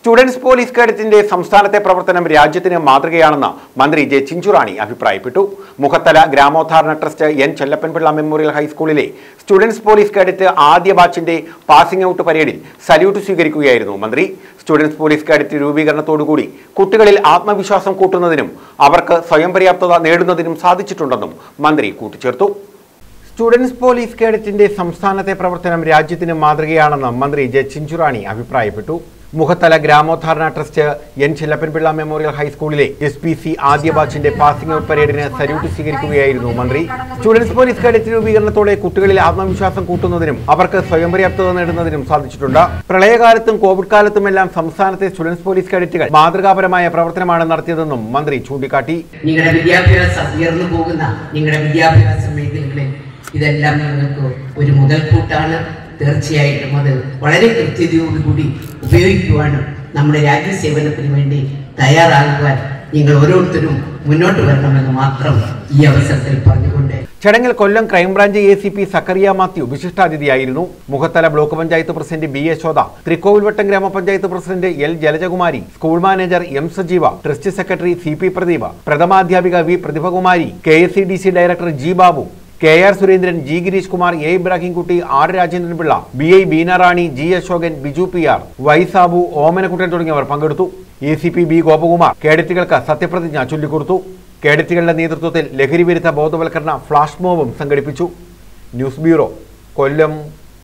students police കേഡറ്റിന്റെ സംസ്ഥാനത്തെ പ്രവർത്തനം രാജ്യത്തിന് മാതൃകയാണെന്ന് മന്ത്രി ജെ ചിഞ്ചുറാണി അഭിപ്രായപ്പെട്ടു മുഖത്തല ഗ്രാമോദ്ധാരണ ട്രസ്റ്റ് എൻ ചെല്ലപ്പൻപിള്ള മെമ്മോറിയൽ ഹൈസ്കൂളിലെ സ്റ്റുഡൻസ് പോലീസ് കേഡറ്റ് ആദ്യ ബാച്ചിന്റെ പാസിംഗ് ഔട്ട് പരേഡിൽ സല്യൂട്ട് സ്വീകരിക്കുകയായിരുന്നു മന്ത്രി സ്റ്റുഡൻസ് പോലീസ് കേഡറ്റ് രൂപീകരണത്തോടുകൂടി കുട്ടികളിൽ ആത്മവിശ്വാസം കൂട്ടുന്നതിനും അവർക്ക് സ്വയം പര്യാപ്തത നേടുന്നതിനും സാധിച്ചിട്ടുണ്ടെന്നും മന്ത്രി കൂട്ടിച്ചേർത്തു സ്റ്റുഡൻസ് പോലീസ് കേഡറ്റിന്റെ സംസ്ഥാനത്തെ പ്രവർത്തനം രാജ്യത്തിന് മാതൃകയാണെന്ന് മന്ത്രി ജെ ചിഞ്ചുറാണി അഭിപ്രായപ്പെട്ടു മുഖത്തല ഗ്രാമോദ്ധാരണ ട്രസ്റ്റ് എൻ ചില്ലപ്പൻപിള്ള മെമ്മോറിയൽ ഹൈസ്കൂളിലെ എസ് പി സി ആദ്യ ബാച്ചിന്റെ പാസിംഗ് ഔട്ട് പരേഡിന് സല്യൂട്ട് സ്വീകരിക്കുകയായിരുന്നു മന്ത്രി സ്റ്റുഡൻസ് പോലീസ് കേഡറ്റ് രൂപീകരണത്തോടെ കുട്ടികളിൽ ആത്മവിശ്വാസം കൂട്ടുന്നതിനും അവർക്ക് സ്വയം പര്യാപ്തത നേടുന്നതിനും സാധിച്ചിട്ടുണ്ട് പ്രളയകാലത്തും കോവിഡ് കാലത്തുമെല്ലാം സംസ്ഥാനത്തെ സ്റ്റുഡൻസ് പോലീസ് കേഡറ്റുകൾ മാതൃകാപരമായ പ്രവർത്തനമാണ് നടത്തിയതെന്നും മന്ത്രി ചൂണ്ടിക്കാട്ടി നിങ്ങളുടെ വിദ്യാഭ്യാസം ഉയർന്നു പോകുന്ന നിങ്ങളുടെ വിദ്യാഭ്യാസ മേഖലകളിൽ ഇതെല്ലാം നിങ്ങൾക്ക് ഒരു മുതൽക്കൂട്ടാണ് തീർച്ചയായിട്ടും അത് വളരെ കൃത്യതയോടുകൂടി ഉപയോഗിക്കുവാനും നമ്മുടെ രാജ്യസേവനത്തിന് വേണ്ടി തയ്യാറാകുവാൻ നിങ്ങൾ ഓരോരുത്തരും മുന്നോട്ട് വരണമെന്ന് മാത്രം ഈ അവസരത്തിൽ പറഞ്ഞുകൊണ്ട് ചടങ്ങിൽ Kollam crime branch A C P Zachariah Mathew വിശിഷ്ടാതിഥിയായിരുന്നു Mukhathala block panchayat president B Yashoda Thrikkovilvattom ഗ്രാമപഞ്ചായത്ത് president L Jalajakumari school manager M Sajeeva trust secretary C P Pradeepa പ്രഥമാധ്യാപിക V Prathibhakumari K S C D C director G Babu K R Surendran G Girish Kumar A Ibrahimkutty R Rajendran Pillai B I Beenarani G Ashokan Biju P R Y Sabu Omanakuttan തുടങ്ങിയവർ പങ്കെടുത്തു A C P B Gopakumar കേഡറ്റുകൾക്ക് സത്യപ്രതിജ്ഞ ചൊല്ലിക്കൊടുത്തു കേഡറ്റുകളുടെ നേതൃത്വത്തിൽ ലഹരി വിരുദ്ധ ബോധവൽക്കരണ ഫ്ലാഷ് മോബും സംഘടിപ്പിച്ചു ന്യൂസ് ബ്യൂറോ കൊല്ലം